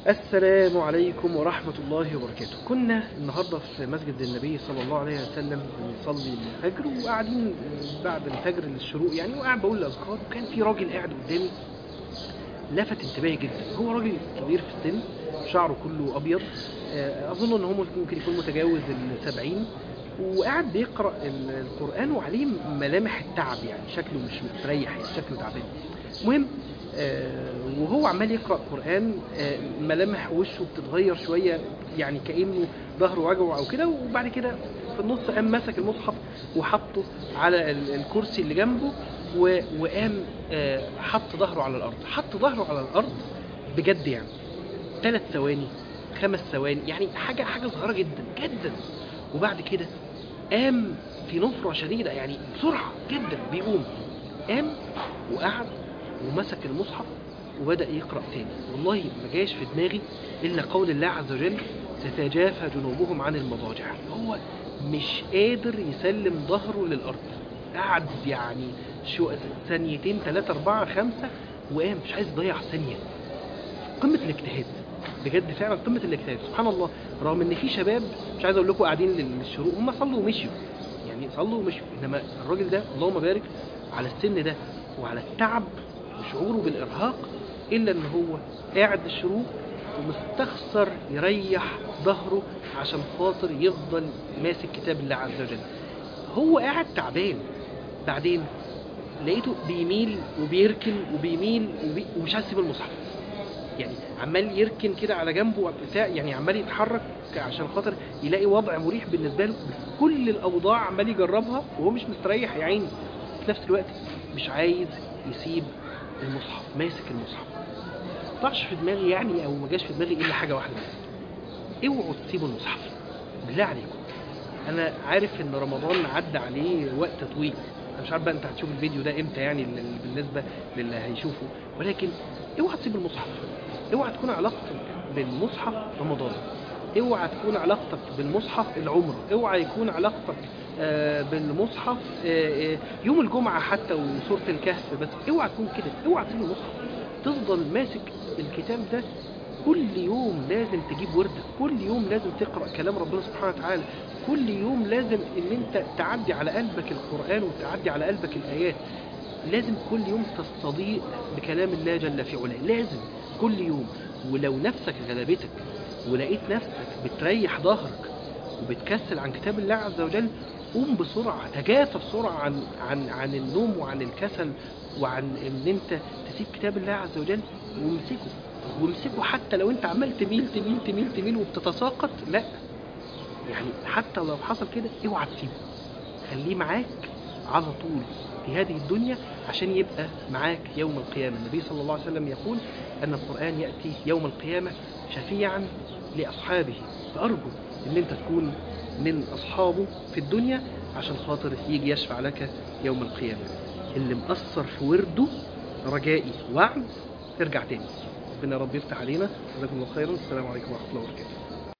السلام عليكم ورحمة الله وبركاته كنا النهاردة في مسجد النبي صلى الله عليه وسلم بنصلي الفجر وقاعدين بعد الفجر للشروق يعني وقاعد بقول الأذكار وكان في راجل قاعد قدامي لفت انتباهي جدا هو راجل كبير في السن شعره كله أبيض آه، أظن إن هو ممكن يكون متجاوز السبعين وقاعد بيقرأ القرآن وعليه ملامح التعب يعني شكله مش مستريح يعني شكله تعبان المهم آه، وهو عمال يقرأ قرآن آه، ملامح وشه بتتغير شوية يعني كأنه ظهره وجعه أو كده وبعد كده في النص قام مسك المصحف وحطه على ال- الكرسي اللي جنبه و- وقام آه، حط ظهره على الأرض حط ظهره على الأرض بجد يعني ثلاث ثواني خمس ثواني يعني حاجة حاجة صغيرة جدا جدا وبعد كده قام في نفرة شديدة يعني بسرعة جدا بيقوم قام وقعد ومسك المصحف وبدأ يقرأ تاني والله ما جاش في دماغي إلا قول الله عز وجل تتجافى جنوبهم عن المضاجع هو مش قادر يسلم ظهره للأرض قعد يعني شو ثانيتين ثلاثة أربعة خمسة وقام مش عايز يضيع ثانية قمة الاجتهاد بجد فعلا قمة الاجتهاد سبحان الله رغم ان في شباب مش عايز اقول لكم قاعدين للشروق هم صلوا ومشيوا يعني صلوا ومشيوا انما الراجل ده اللهم بارك على السن ده وعلى التعب وشعوره بالارهاق الا ان هو قاعد للشروق ومستخسر يريح ظهره عشان خاطر يفضل ماسك كتاب الله عز وجل هو قاعد تعبان بعدين لقيته بيميل وبيركن وبيميل وبي... ومش عايز يسيب المصحف يعني عمال يركن كده على جنبه بتاع يعني عمال يتحرك عشان خاطر يلاقي وضع مريح بالنسبه له كل الاوضاع عمال يجربها وهو مش مستريح يا عيني في نفس الوقت مش عايز يسيب المصحف ماسك المصحف طلعش في دماغي يعني او ما جاش في دماغي الا حاجه واحده بس اوعوا تسيبوا المصحف بالله عليكم انا عارف ان رمضان عدى عليه وقت طويل انا مش عارف بقى انت هتشوف الفيديو ده امتى يعني ال- بالنسبه للي هيشوفه ولكن اوعى تسيب المصحف اوعى تكون علاقتك بالمصحف رمضان اوعى تكون علاقتك بالمصحف العمره اوعى يكون علاقتك آه، بالمصحف آه، آه، يوم الجمعه حتى وسوره الكهف بس اوعى تكون كده اوعى تسيب المصحف تفضل ماسك الكتاب ده كل يوم لازم تجيب وردة كل يوم لازم تقرأ كلام ربنا سبحانه وتعالى كل يوم لازم ان انت تعدي على قلبك القرآن وتعدي على قلبك الآيات لازم كل يوم تستضيء بكلام الله جل في علاه لازم كل يوم ولو نفسك غلبتك ولقيت نفسك بتريح ظهرك وبتكسل عن كتاب الله عز وجل قوم بسرعة تجافى بسرعة عن عن عن النوم وعن الكسل وعن ان انت تسيب كتاب الله عز وجل وامسكه وامسكه حتى لو انت عمال تميل تميل تميل تميل وبتتساقط لا يعني حتى لو حصل كده اوعى تسيبه خليه معاك على طول في هذه الدنيا عشان يبقى معاك يوم القيامة النبي صلى الله عليه وسلم يقول أن القرآن يأتي يوم القيامة شفيعا لأصحابه فأرجو أن أنت تكون من أصحابه في الدنيا عشان خاطر يجي يشفع لك يوم القيامة اللي مقصر في ورده رجائي وعد ارجع تاني ربنا يا رب يفتح علينا جزاكم الله خيرا السلام عليكم ورحمة الله وبركاته